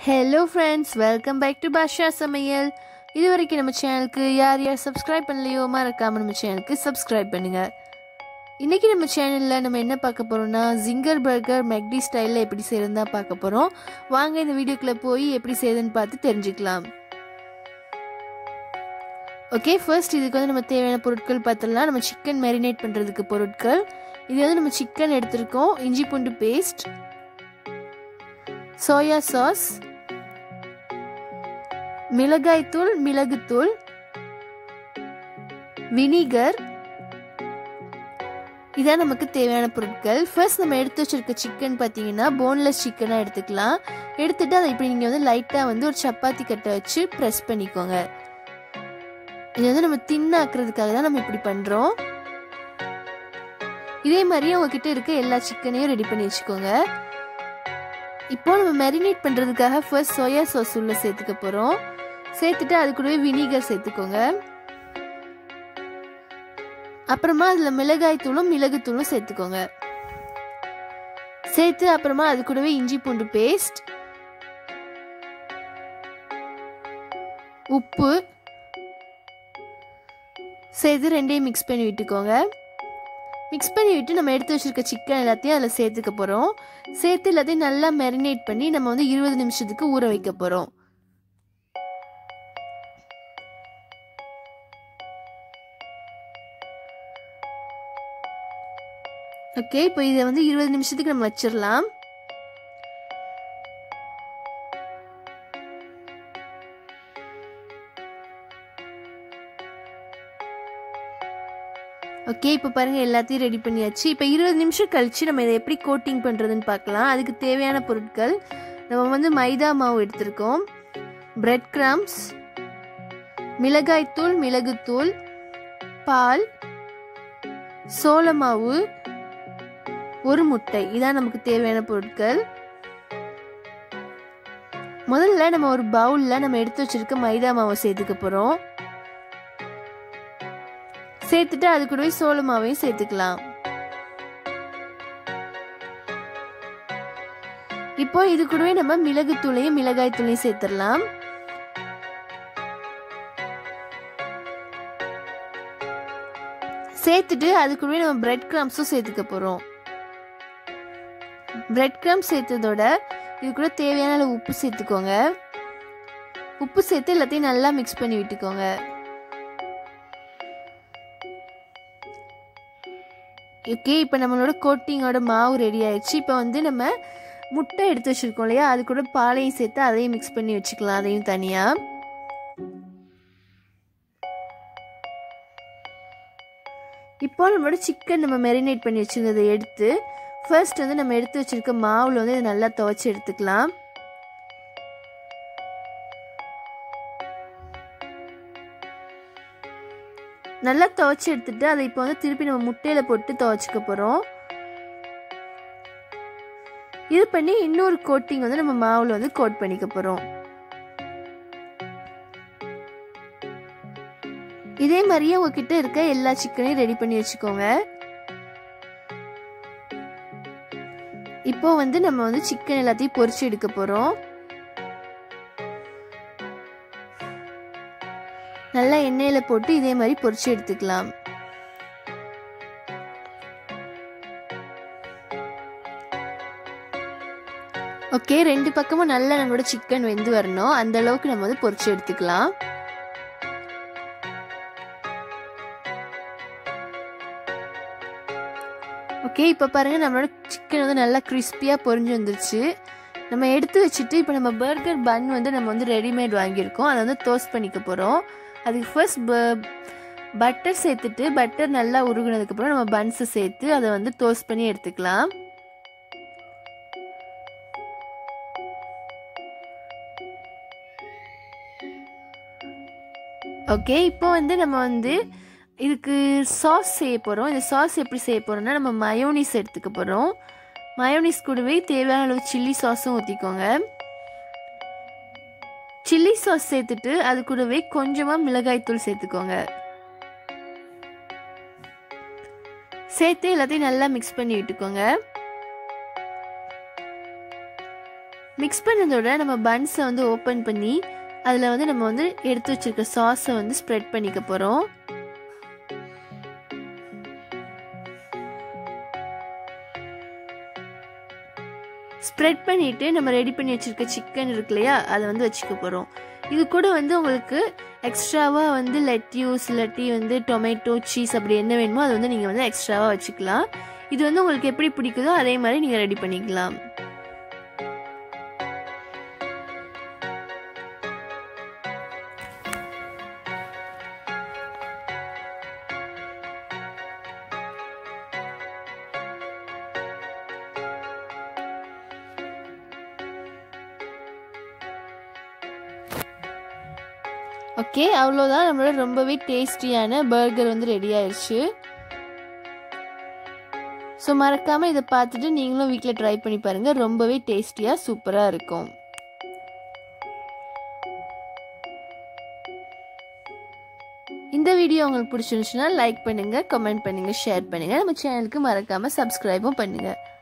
hello friends welcome back to Basha சமையல் இது வரைக்கும் நம்ம சேனலுக்கு யார் யார் சப்ஸ்கிரைப் பண்ணலையோ மறக்காம நம்ம சேனலுக்கு சப்ஸ்கிரைப் பண்ணுங்க இன்னைக்கு நம்ம சேனலில் நம்ம என்ன பார்க்க போறோம்னா ஜிங்கர் பர்கர் மெக்டி ஸ்டைலில் எப்படி செய்யறதுன்னு தான் பார்க்க போகிறோம் வாங்க இந்த வீடியோக்குள்ளே போய் எப்படி செய்யுதுன்னு பார்த்து தெரிஞ்சுக்கலாம் ஓகே ஃபர்ஸ்ட் இதுக்கு வந்து நம்ம தேவையான பொருட்கள் பார்த்துடலாம் நம்ம சிக்கன் மேரினேட் பண்ணுறதுக்கு பொருட்கள் இது வந்து நம்ம சிக்கன் எடுத்திருக்கோம் இஞ்சி பூண்டு பேஸ்ட் சோயா சாஸ் மிளகாய்த்தூள் மிளகுத்தூள் வினிகர் இதான் நமக்கு தேவையான பொருட்கள் ஃபர்ஸ்ட் நம்ம எடுத்து வச்சிருக்க சிக்கன் பார்த்தீங்கன்னா போன்லெஸ் சிக்கனாக எடுத்துக்கலாம் எடுத்துட்டு அதை இப்படி நீங்கள் வந்து லைட்டாக வந்து ஒரு சப்பாத்தி கட்டை வச்சு ப்ரெஸ் பண்ணிக்கோங்க இது வந்து நம்ம தின்னாக்குறதுக்காக தான் நம்ம இப்படி பண்ணுறோம் இதே மாதிரியே உங்ககிட்ட இருக்க எல்லா சிக்கனையும் ரெடி பண்ணி வச்சுக்கோங்க இப்போ நம்ம மேரினேட் பண்ணுறதுக்காக ஃபர்ஸ்ட் சோயா சாஸ் உள்ள சேர்த்துக்க போகிறோம் சேர்த்துட்டு அது கூடவே வினிகர் சேர்த்துக்கோங்க அப்புறமா அதில் மிளகாய் தூளும் மிளகுத்தூளும் சேர்த்துக்கோங்க சேர்த்து அப்புறமா அது கூடவே இஞ்சி பூண்டு பேஸ்ட் உப்பு சேர்த்து ரெண்டையும் மிக்ஸ் பண்ணி விட்டுக்கோங்க மிக்ஸ் பண்ணி விட்டு நம்ம எடுத்து வச்சிருக்க சிக்கன் எல்லாத்தையும் அதில் சேர்த்துக்க போகிறோம் சேர்த்து எல்லாத்தையும் நல்லா மேரினேட் பண்ணி நம்ம வந்து இருபது நிமிஷத்துக்கு ஊற வைக்க போகிறோம் ஓகே இப்போ இதை வந்து இருபது நிமிஷத்துக்கு நம்ம வச்சிடலாம் ஓகே இப்போ பாருங்கள் எல்லாத்தையும் ரெடி பண்ணியாச்சு இப்போ இருபது நிமிஷம் கழித்து நம்ம இதை எப்படி கோட்டிங் பண்ணுறதுன்னு பார்க்கலாம் அதுக்கு தேவையான பொருட்கள் நம்ம வந்து மைதா மாவு எடுத்திருக்கோம் பிரெட் கிராம்ஸ் மிளகாய்த்தூள் மிளகுத்தூள் பால் சோள மாவு ஒரு முட்டை இதான் நமக்கு தேவையான பொருட்கள் முதல்ல நம்ம ஒரு பவுலில் நம்ம எடுத்து வச்சிருக்க மைதா மாவை சேர்த்துக்க போகிறோம் சேர்த்துட்டு அது கூடவே சோள மாவையும் சேர்த்துக்கலாம் இப்போ இது கூடவே நம்ம மிளகு தூளையும் மிளகாய் தூளையும் சேர்த்துடலாம் சேர்த்துட்டு அது கூடவே நம்ம பிரெட் கிராம்ஸும் சேர்த்துக்க போகிறோம் பிரெட் கிராம்ஸ் சேர்த்ததோட இது கூட தேவையான அளவு உப்பு சேர்த்துக்கோங்க உப்பு சேர்த்து எல்லாத்தையும் நல்லா மிக்ஸ் பண்ணி விட்டுக்கோங்க ஓகே இப்போ நம்மளோட கோட்டிங்கோட மாவு ரெடி ஆயிடுச்சு இப்போ வந்து நம்ம முட்டை எடுத்து வச்சுருக்கோம் இல்லையா அது கூட பாலையும் சேர்த்து அதையும் மிக்ஸ் பண்ணி வச்சுக்கலாம் அதையும் தனியாக இப்போ நம்மளோட சிக்கன் நம்ம மெரினேட் பண்ணி வச்சுருந்ததை எடுத்து ஃபர்ஸ்ட் வந்து நம்ம எடுத்து வச்சுருக்க மாவில் வந்து இதை நல்லா துவைச்சி எடுத்துக்கலாம் நல்லா துவைச்சி எடுத்துட்டு அதை இப்போ வந்து திருப்பி நம்ம முட்டையில் போட்டு துவைச்சிக்க போகிறோம் இது பண்ணி இன்னொரு கோட்டிங் வந்து நம்ம மாவில் வந்து கோட் பண்ணிக்க போகிறோம் இதே மாதிரியே உங்ககிட்ட இருக்க எல்லா சிக்கனையும் ரெடி பண்ணி வச்சுக்கோங்க இப்போ வந்து நம்ம வந்து சிக்கன் எல்லாத்தையும் பொரிச்சு எடுக்க போகிறோம் நல்லா எண்ணெயில் போட்டு இதே மாதிரி பொரிச்சு எடுத்துக்கலாம் ஓகே ரெண்டு பக்கமும் நல்லா நம்மளோட சிக்கன் வெந்து வரணும் அந்த அளவுக்கு நம்ம வந்து பொரிச்சு எடுத்துக்கலாம் ஓகே இப்போ பாருங்கள் நம்மளோட சிக்கன் வந்து நல்லா கிறிஸ்பியாக பொரிஞ்சு வந்துருச்சு நம்ம எடுத்து வச்சுட்டு இப்போ நம்ம பர்கர் பன் வந்து நம்ம வந்து ரெடிமேட் வாங்கியிருக்கோம் அதை வந்து டோஸ்ட் பண்ணிக்க போகிறோம் அதுக்கு ஃபர்ஸ்ட் ப பட்டர் சேர்த்துட்டு பட்டர் நல்லா உருகுனதுக்கப்புறம் நம்ம பன்ஸை சேர்த்து அதை வந்து டோஸ்ட் பண்ணி எடுத்துக்கலாம் ஓகே இப்போ வந்து நம்ம வந்து இதுக்கு சாஸ் செய்ய போகிறோம் இந்த சாஸ் எப்படி செய்ய போகிறோம்னா நம்ம மயோனிஸ் எடுத்துக்க போகிறோம் மயோனிஸ் கூடவே தேவையான அளவு சில்லி சாஸும் ஊற்றிக்கோங்க சில்லி சாஸ் சேர்த்துட்டு அது கூடவே கொஞ்சமாக மிளகாய்த்தூள் சேர்த்துக்கோங்க சேர்த்து எல்லாத்தையும் நல்லா மிக்ஸ் பண்ணி விட்டுக்கோங்க மிக்ஸ் பண்ணதோட நம்ம பன்ஸை வந்து ஓப்பன் பண்ணி அதில் வந்து நம்ம வந்து எடுத்து வச்சிருக்க சாஸை வந்து ஸ்ப்ரெட் பண்ணிக்க போகிறோம் ஸ்ப்ரெட் பண்ணிவிட்டு நம்ம ரெடி பண்ணி வச்சுருக்க சிக்கன் இருக்கு இல்லையா அதை வந்து வச்சுக்க போகிறோம் இது கூட வந்து உங்களுக்கு எக்ஸ்ட்ராவாக வந்து லெட்யூஸ் இல்லாட்டி வந்து டொமேட்டோ சீஸ் அப்படி என்ன வேணுமோ அதை வந்து நீங்கள் வந்து எக்ஸ்ட்ராவாக வச்சுக்கலாம் இது வந்து உங்களுக்கு எப்படி பிடிக்குதோ அதே மாதிரி நீங்கள் ரெடி பண்ணிக்கலாம் ஓகே அவ்வளோதான் நம்மளோட ரொம்பவே டேஸ்டியான பர்கர் வந்து ரெடி ஆயிடுச்சு ஸோ மறக்காமல் இதை பார்த்துட்டு நீங்களும் வீட்டில் ட்ரை பண்ணி பாருங்கள் ரொம்பவே டேஸ்டியாக சூப்பராக இருக்கும் இந்த வீடியோ உங்களுக்கு பிடிச்சிருந்துச்சுன்னா லைக் பண்ணுங்கள் கமெண்ட் பண்ணுங்கள் ஷேர் பண்ணுங்கள் நம்ம சேனலுக்கு மறக்காமல் சப்ஸ்கிரைபும் பண்ணுங்கள்